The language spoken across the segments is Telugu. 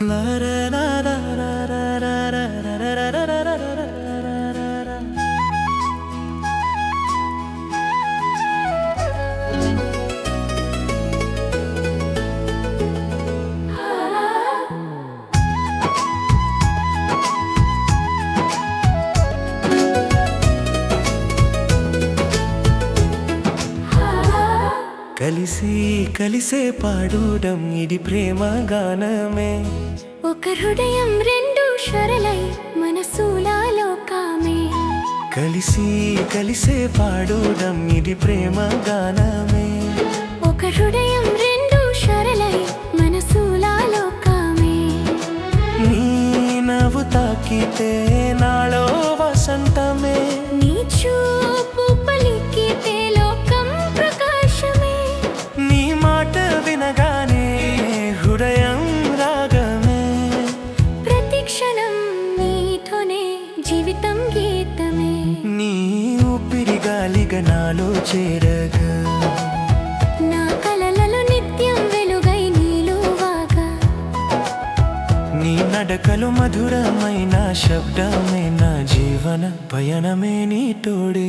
కలిసి కలిసే పాడూడం ఇది ప్రేమ గానమే ఒక హృదయం రెండు షరలై మనసులలో కామే కలిసి కలిసే పాడూడం ఇది ప్రేమ గానమే ఒక హృదయం రెండు షరలై మనసులలో కామే నీ నవ్వు తాకితే నాలో వసంతమే నీ చూపు పలికితే లోకం ప్రకాశమే నీ మాట వినగానే హృదయం రాగమే ప్రతి క్షణం నీతోనే జీవితం గీతమే నీ ఊపిరి గాలిగా నాలో చేరగా నా కలలలో నిత్యం వెలుగై నీలువాగా నీ నడకలు మధురమైన శబ్దమే నా జీవన పయనమే నీ తోడే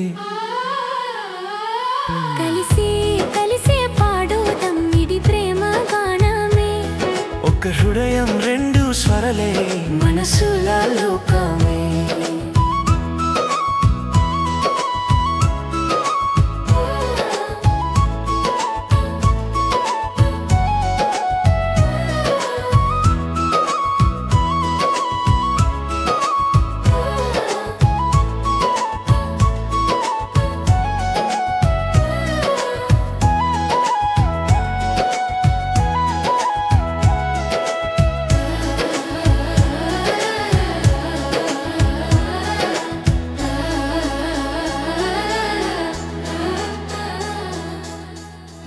కలిసి కలిసే పాడుదాం ఇది ప్రేమ గానమే ఒక హృదయం రెండు స్వరలే మనసుల లోకమే